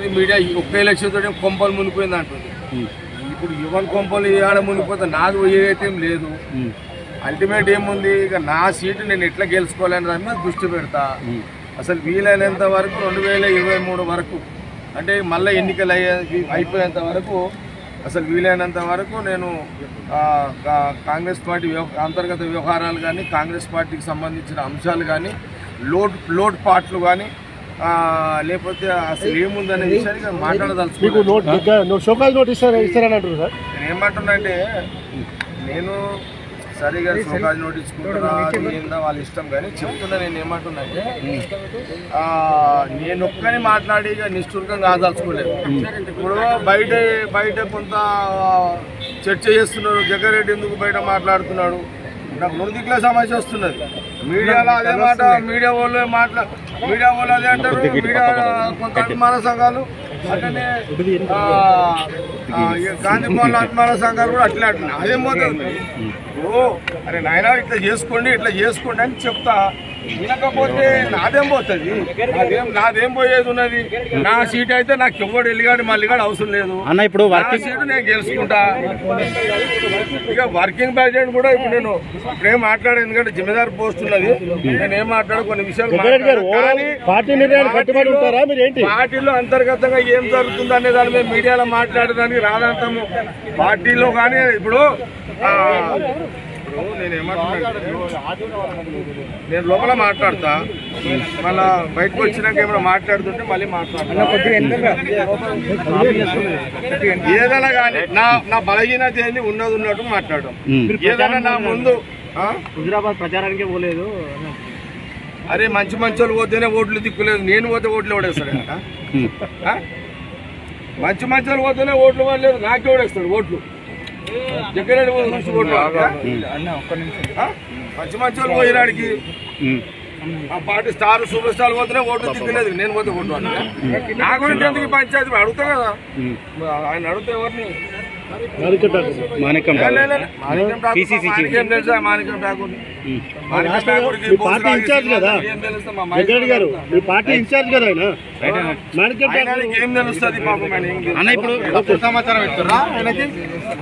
Media ఈ ఒక్క election తోటి కొంపలు మునిగిపోయింది అంటుంది ఇప్పుడు యువన్ కొంపలు ఆడ మునిగిపోతే నాది పోయేదైతే ఏం లేదు అల్టిమేట్ ఏముంది ఇక నా సీటు నేను ఎట్లా గెలుచుకోవాలని దాని మీద దృష్టి పెడతా అసలు వీలైనంత వరకు రెండు వేల ఇరవై మూడు వరకు అంటే మళ్ళీ ఎన్నికలు అయ్యే అయిపోయేంత వరకు అసలు వీలైనంత వరకు నేను ఆ, కా- కాంగ్రెస్ పార్టీ వ్యవ- అంతర్గత వ్యవహారాలు కానీ కాంగ్రెస్ పార్టీకి సంబంధించిన అంశాలు కానీ లోడ్ లోడ్ పాట్లు కానీ లేకపోతే అసలు ఏముందనే విషయాన్ని నేను మీకు మాట్లాడదలుచుకున్నాను నోట్ నో- షోకాజ్ నోట్ ఇస్తారా ఇస్తారని అంటారు సార్ నేను ఏమంటున్నా అంటే నేను సరిగా సోకాజ్ నోటీస్ ఇచ్చుకుంటున్నా ఏందా వాళ్ళ ఇష్టం కానీ చెప్తున్నా నేను ఏమంటున్నా అంటే ఆ, నేను ఒక్కని మాట్లాడి ఇక నిష్ఠురంగా కాదలుచుకోలేదు ఇప్పుడు బయట బయట కొంత చర్చ చేస్తున్నారు జగ్గారెడ్డి ఎందుకు బయట మాట్లాడుతున్నాడు నాకు రెండు దిక్కుల సమస్య వస్తున్నది మీడియాలో అదే మాట మీడియా వాళ్ళు మాట్లా మీడియా వాళ్ళు అదే అంటారు మీడియా కొంత అభిమాన సంఘాలు అట్లనే ఆ, ఆ, ఈ గాంధీ భవన్ అభిమాన సంఘాలు కూడా అట్లే అంటున్నాయి అదేం పోతుంది ఓ అరే నాయన ఇట్లా చేసుకోండి ఇట్లా చేసుకోండి అని చెప్తా వినకపోతే నాదేం పోతుంది నాదేం నాదేం పోయేది ఉన్నది నా సీట్ అయితే నాకు ఎవడు వెళ్ళిగాడు మళ్ళీ కూడా అవసరం లేదు అన్న ఇప్పుడు నా సీటు నేను గెలుచుకుంటా ఇక వర్కింగ్ ప్రెసిడెంట్ కూడా ఇప్పుడు నేను ఇప్పుడేం మాట్లాడే ఎందుకంటే జిమ్మేదారు పోస్ట్ ఉన్నది నేను ఏం మాట్లాడు కొన్ని విషయాలు జగ్గారెడ్డి గారు మాట్లాడను. ఓవరాల్ కానీ పార్టీ నిర్ణయాలు కట్టుబడి ఉంటారా మీరు ఏంటి పార్టీలో అంతర్గతంగా ఏం జరుగుతుంది అనే దాని మీద మీడియాలో మాట్లాడడానికి రాదంతము పార్టీలో కానీ ఇప్పుడు ఆ, ఇప్పుడు నేను ఏమంటున్నానంటే, నేను లోపల మాట్లాడతా మళ్ళా బయటకు వచ్చినాక ఏమైనా మాట్లాడుతుంటే మళ్ళీ మాట్లాడతా ఏదైనా కానీ నా నా బలహీనత ఏంది ఉన్నది ఉన్నట్టు మాట్లాడడం ఏదైనా నా ముందు ఆ? హుజురాబాద్ ప్రచారానికి పోలేదు అరే మంచి మంచి వాళ్ళు పోతేనే ఓట్లు దిక్కులేదు నేను పోతే ఓట్లు ఓడేస్తాడు ఆ? మంచి మంచి వాళ్ళు పోతేనే ఓట్లు పడలేదు నాకే ఓడేస్తాడు ఓట్లు జగ్గారెడ్డి పోతే చూసి ఓట్లు ఆ? ఆ? మంచి మంచి వాళ్ళు పోయినాడికి ఆ పార్టీ స్టార్ సూపర్ స్టార్ పోతేనే ఓట్లు దిక్కులేదు నేను పోతే ఓట్లు పడలేదా? నా గురించి ఎందుకు ఈ పంచాయతీ అడుగుతా కదా ఆయన అడిగితే ఎవరిని మాణిక్యం లే, లే, లే. మాణిక్యం ఠాకూర్ మా మాణిక్యం తెలుసా మాణిక్యం ఠాకూర్ మాణిక్యం ఠాకూర్కి మీ బోసు పార్టీ రాజకీయ ఇన్ఛార్జ్ కదా ఏం తెలుస్తా మా జగ్గారెడ్డి గారు మీ పార్టీ ఇన్ఛార్జ్ కదా ఆయన మాణిక్యం ఆయనకి ఏం తెలుస్తుంది పాపం ఆయన ఏం తెలుసు? అన్న ఇప్పుడు సమాచారం ఇస్తారా ఆయనకి